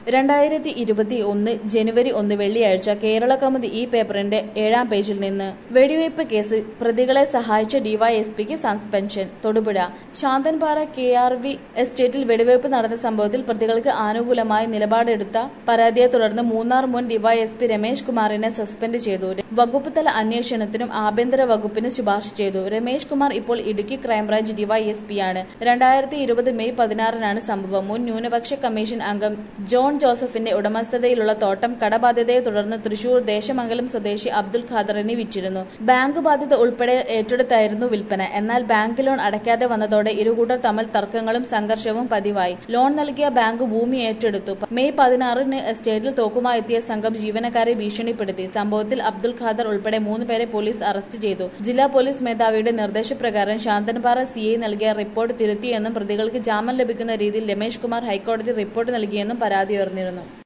രണ്ടായിരത്തി ഇരുപത്തി ഒന്ന് ജനുവരി ഒന്ന് വെള്ളിയാഴ്ച കേരള കൗമുദി ഈ പേപ്പറിന്റെ ഏഴാം പേജിൽ നിന്ന് വെടിവയ്പ് കേസ് പ്രതികളെ സഹായിച്ച ഡിവൈഎസ്പിക്ക് suspension Thodupuzha Santhanpara K R V എസ്റ്റേറ്റിൽ വെടിവയ്പ് നടന്ന സംഭവത്തിൽ പ്രതികൾക്ക് അനുകൂലമായി നിലപാടെടുത്ത പരാതിയെ തുടർന്ന് മൂന്നാർ മുൻ ഡിവൈഎസ്പി രമേശ് കുമാറിനെ സസ്പെൻഡ് ചെയ്തു വകുപ്പ് തല അന്വേഷണത്തിനും ആഭ്യന്തര വകുപ്പിന് ശുപാർശ ചെയ്തു രമേശ് കുമാർ ഇപ്പോൾ ഇടുക്കി ക്രൈംബ്രാഞ്ച് ഡിവൈഎസ്പിയാണ് രണ്ടായിരത്തി ഇരുപത് മെയ് പതിനാറിനാണ് സംഭവം മുൻ ന്യൂനപക്ഷ കമ്മീഷൻ അംഗം ജോൺ ജോസഫിന്റെ ഉടമസ്ഥതയിലുള്ള തോട്ടം കടബാധ്യതയെ തുടർന്ന് തൃശൂർ ദേശമംഗലം സ്വദേശി അബ്ദുൽ ഖാദറിന് വിറ്റിരുന്നു ബാങ്ക് ബാധ്യത ഉൾപ്പെടെ ഏറ്റെടുത്തായിരുന്നു വിൽപ്പന എന്നാൽ ബാങ്ക് ലോൺ അടയ്ക്കാതെ വന്നതോടെ ഇരുകൂട്ടർ തമ്മിൽ തർക്കങ്ങളും സംഘർഷവും പതിവായി ലോൺ നൽകിയ ബാങ്ക് ഭൂമി ഏറ്റെടുത്തു മെയ് പതിനാറിന് എസ്റ്റേറ്റിൽ തോക്കുമായി എത്തിയ സംഘം ജീവനക്കാരെ ഭീഷണിപ്പെടുത്തി സംഭവത്തിൽ അബ്ദുൽ ഖാദർ ഉൾപ്പെടെ മൂന്ന് പേരെ പോലീസ് അറസ്റ്റ് ചെയ്തു ജില്ലാ പോലീസ് മേധാവിയുടെ നിർദ്ദേശപ്രകാരം ശാന്തൻപാറ സി ഐ നൽകിയ റിപ്പോർട്ട് തിരുത്തിയെന്നും പ്രതികൾക്ക് ജാമ്യം ലഭിക്കുന്ന രീതിയിൽ രമേശ് കുമാർ ഹൈക്കോടതി റിപ്പോർട്ട് നൽകിയെന്നും പരാതി ഉയർന്നിരുന്നു